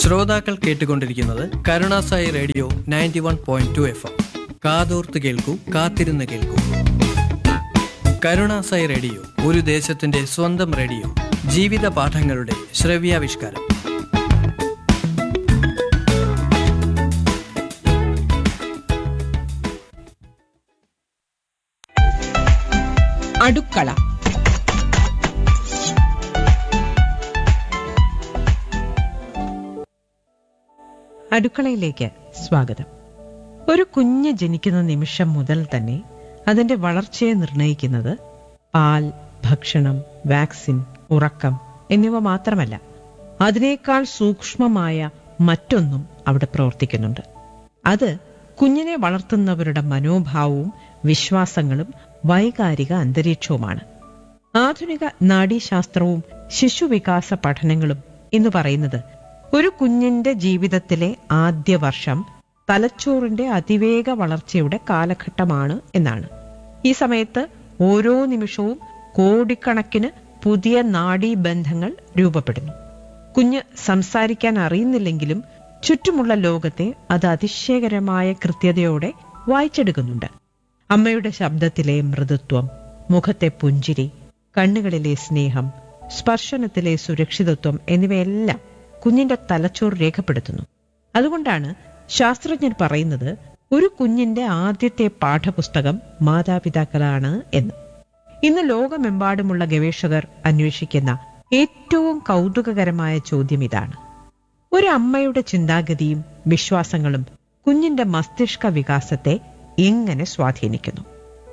ശ്രോതാക്കൾ കേട്ടുകൊണ്ടിരിക്കുന്നത് Karunasai radio ninety one point two F M കാതോർത്ത് കേൾക്കൂ കാത്തിരുന്ന് കേൾക്കൂ കരുണാസായി റേഡിയോ ഒരു ദേശത്തിന്റെ സ്വന്തം റേഡിയോ ജീവിത പാഠങ്ങളുടെ ശ്രവ്യാവിഷ്കാരം അടുക്കള അടുക്കളയിലേക്ക് സ്വാഗതം ഒരു കുഞ്ഞ് ജനിക്കുന്ന നിമിഷം മുതൽ തന്നെ അതിന്റെ വളർച്ചയെ നിർണയിക്കുന്നത് പാൽ ഭക്ഷണം വാക്സിൻ ഉറക്കം എന്നിവ മാത്രമല്ല അതിനേക്കാൾ സൂക്ഷ്മമായ മറ്റൊന്നും അവിടെ പ്രവർത്തിക്കുന്നുണ്ട് അത് കുഞ്ഞിനെ വളർത്തുന്നവരുടെ മനോഭാവവും വിശ്വാസങ്ങളും വൈകാരിക അന്തരീക്ഷവുമാണ് ആധുനിക നാഡീശാസ്ത്രവും ശിശുവികാസ പഠനങ്ങളും എന്ന് പറയുന്നത് ഒരു കുഞ്ഞിന്റെ ജീവിതത്തിലെ ആദ്യ വർഷം തലച്ചോറിന്റെ അതിവേഗ വളർച്ചയുടെ കാലഘട്ടമാണ് എന്നാണ് ഈ സമയത്ത് ഓരോ നിമിഷവും കോടിക്കണക്കിന് പുതിയ നാഡീബന്ധങ്ങൾ രൂപപ്പെടുന്നു കുഞ്ഞ് സംസാരിക്കാൻ അറിയുന്നില്ലെങ്കിലും ചുറ്റുമുള്ള ലോകത്തെ അത് അതിശയകരമായ കൃത്യതയോടെ വായിച്ചെടുക്കുന്നുണ്ട് അമ്മയുടെ ശബ്ദത്തിലെ മൃദുത്വം മുഖത്തെ പുഞ്ചിരി കണ്ണുകളിലെ സ്നേഹം സ്പർശനത്തിലെ സുരക്ഷിതത്വം എന്നിവയെല്ലാം കുഞ്ഞിന്റെ തലച്ചോറ് രേഖപ്പെടുത്തുന്നു അതുകൊണ്ടാണ് ശാസ്ത്രജ്ഞർ പറയുന്നത് ഒരു കുഞ്ഞിന്റെ ആദ്യത്തെ പാഠപുസ്തകം മാതാപിതാക്കളാണ് എന്ന് ഇന്ന് ലോകമെമ്പാടുമുള്ള ഗവേഷകർ അന്വേഷിക്കുന്ന ഏറ്റവും കൗതുകകരമായ ചോദ്യം ഇതാണ് ഒരു അമ്മയുടെ ചിന്താഗതിയും വിശ്വാസങ്ങളും കുഞ്ഞിന്റെ മസ്തിഷ്ക വികാസത്തെ എങ്ങനെ സ്വാധീനിക്കുന്നു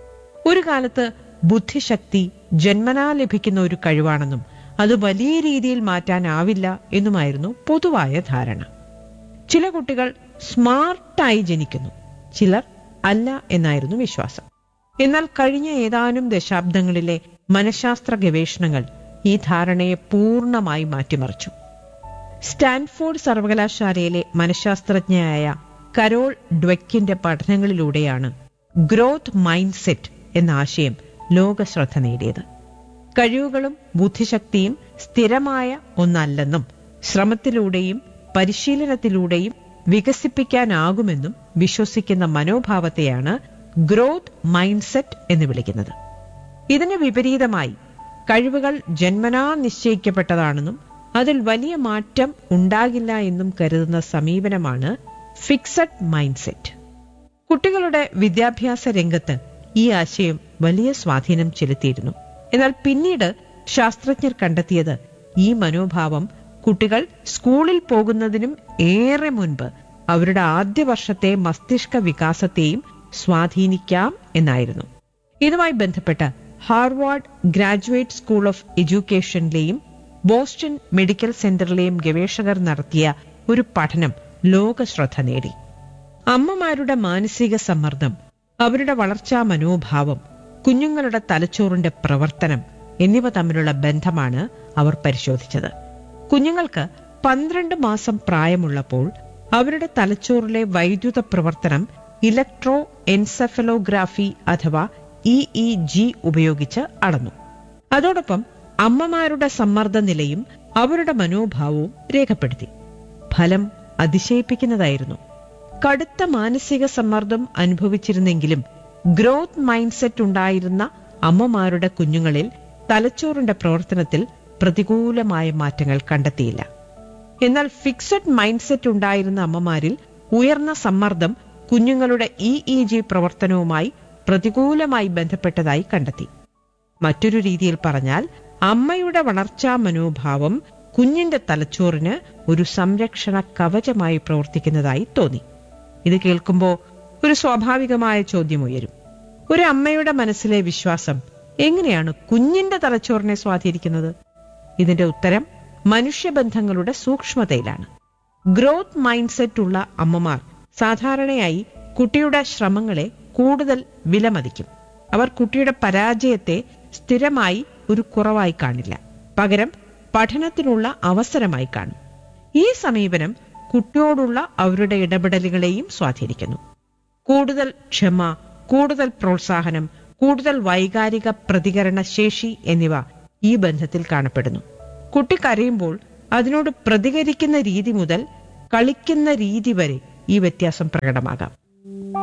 ഒരു കാലത്ത് ബുദ്ധിശക്തി ജന്മനാ ലഭിക്കുന്ന ഒരു കഴിവാണെന്നും അത് വലിയ രീതിയിൽ മാറ്റാനാവില്ല എന്നുമായിരുന്നു പൊതുവായ ധാരണ ചില കുട്ടികൾ സ്മാർട്ടായി ജനിക്കുന്നു ചിലർ അല്ല എന്നായിരുന്നു വിശ്വാസം എന്നാൽ കഴിഞ്ഞ ഏതാനും ദശാബ്ദങ്ങളിലെ മനഃശാസ്ത്ര ഗവേഷണങ്ങൾ ഈ ധാരണയെ പൂർണ്ണമായി മാറ്റിമറിച്ചു സ്റ്റാൻഫോർഡ് സർവകലാശാലയിലെ മനഃശാസ്ത്രജ്ഞയായ കരോൾ ഡ്വെക്കിന്റെ പഠനങ്ങളിലൂടെയാണ് ഗ്രോത്ത് മൈൻഡ് സെറ്റ് എന്ന ആശയം ലോകശ്രദ്ധ നേടിയത് കഴിവുകളും ബുദ്ധിശക്തിയും സ്ഥിരമായ ഒന്നല്ലെന്നും ശ്രമത്തിലൂടെയും പരിശീലനത്തിലൂടെയും വികസിപ്പിക്കാനാകുമെന്നും വിശ്വസിക്കുന്ന മനോഭാവത്തെയാണ് ഗ്രോത്ത് മൈൻഡ് സെറ്റ് എന്ന് വിളിക്കുന്നത് ഇതിന് വിപരീതമായി കഴിവുകൾ ജന്മനാ നിശ്ചയിക്കപ്പെട്ടതാണെന്നും അതിൽ വലിയ മാറ്റം ഉണ്ടാകില്ല എന്നും കരുതുന്ന സമീപനമാണ് ഫിക്സഡ് മൈൻഡ് സെറ്റ് കുട്ടികളുടെ വിദ്യാഭ്യാസ രംഗത്ത് ഈ ആശയം വലിയ സ്വാധീനം ചെലുത്തിയിരുന്നു എന്നാൽ പിന്നീട് ശാസ്ത്രജ്ഞർ കണ്ടെത്തിയത് ഈ മനോഭാവം കുട്ടികൾ സ്കൂളിൽ പോകുന്നതിനും ഏറെ മുൻപ് അവരുടെ ആദ്യ വർഷത്തെ മസ്തിഷ്ക വികാസത്തെയും സ്വാധീനിക്കാം എന്നായിരുന്നു ഇതുമായി ബന്ധപ്പെട്ട് ഹാർവാർഡ് ഗ്രാജുവേറ്റ് സ്കൂൾ ഓഫ് എഡ്യൂക്കേഷനിലെയും ബോസ്റ്റൺ മെഡിക്കൽ സെന്ററിലെയും ഗവേഷകർ നടത്തിയ ഒരു പഠനം ലോകശ്രദ്ധ നേടി അമ്മമാരുടെ മാനസിക സമ്മർദ്ദം അവരുടെ വളർച്ചാ മനോഭാവം കുഞ്ഞുങ്ങളുടെ തലച്ചോറിന്റെ പ്രവർത്തനം എന്നിവ തമ്മിലുള്ള ബന്ധമാണ് അവർ പരിശോധിച്ചത് കുഞ്ഞുങ്ങൾക്ക് പന്ത്രണ്ട് മാസം പ്രായമുള്ളപ്പോൾ അവരുടെ തലച്ചോറിലെ വൈദ്യുത പ്രവർത്തനം ഇലക്ട്രോ എൻസെഫലോഗ്രാഫി അഥവാ ഇ ഇ ജി ഉപയോഗിച്ച് അളന്നു അതോടൊപ്പം അമ്മമാരുടെ സമ്മർദ്ദ നിലയും അവരുടെ മനോഭാവവും രേഖപ്പെടുത്തി ഫലം അതിശയിപ്പിക്കുന്നതായിരുന്നു കടുത്ത മാനസിക സമ്മർദ്ദം അനുഭവിച്ചിരുന്നെങ്കിലും ഗ്രോത്ത് മൈൻഡ് സെറ്റ് ഉണ്ടായിരുന്ന അമ്മമാരുടെ കുഞ്ഞുങ്ങളിൽ തലച്ചോറിന്റെ പ്രവർത്തനത്തിൽ പ്രതികൂലമായ മാറ്റങ്ങൾ കണ്ടെത്തിയില്ല എന്നാൽ ഫിക്സഡ് മൈൻഡ് സെറ്റ് ഉണ്ടായിരുന്ന അമ്മമാരിൽ ഉയർന്ന സമ്മർദ്ദം കുഞ്ഞുങ്ങളുടെ ഇ ഇ ജി പ്രവർത്തനവുമായി പ്രതികൂലമായി ബന്ധപ്പെട്ടതായി കണ്ടെത്തി മറ്റൊരു രീതിയിൽ പറഞ്ഞാൽ അമ്മയുടെ വളർച്ചാ മനോഭാവം കുഞ്ഞിന്റെ തലച്ചോറിന് ഒരു സംരക്ഷണ കവചമായി പ്രവർത്തിക്കുന്നതായി തോന്നി ഇത് കേൾക്കുമ്പോൾ ഒരു സ്വാഭാവികമായ ചോദ്യം ഉയരും ഒരു അമ്മയുടെ മനസ്സിലെ വിശ്വാസം എങ്ങനെയാണ് കുഞ്ഞിന്റെ തലച്ചോറിനെ സ്വാധീനിക്കുന്നത് ഇതിന്റെ ഉത്തരം മനുഷ്യബന്ധങ്ങളുടെ സൂക്ഷ്മതയിലാണ് ഗ്രോത്ത് മൈൻഡ് സെറ്റ് ഉള്ള അമ്മമാർ സാധാരണയായി കുട്ടിയുടെ ശ്രമങ്ങളെ കൂടുതൽ വിലമതിക്കും അവർ കുട്ടിയുടെ പരാജയത്തെ സ്ഥിരമായി ഒരു കുറവായി കാണില്ല പകരം പഠനത്തിനുള്ള അവസരമായി കാണും ഈ സമീപനം കുട്ടിയോടുള്ള അവരുടെ ഇടപെടലുകളെയും സ്വാധീനിക്കുന്നു കൂടുതൽ ക്ഷമ കൂടുതൽ പ്രോത്സാഹനം കൂടുതൽ വൈകാരിക പ്രതികരണ ശേഷി എന്നിവ ഈ ബന്ധത്തിൽ കാണപ്പെടുന്നു കുട്ടി കരയുമ്പോൾ അതിനോട് പ്രതികരിക്കുന്ന രീതി മുതൽ കളിക്കുന്ന രീതി വരെ ഈ വ്യത്യാസം പ്രകടമാകാം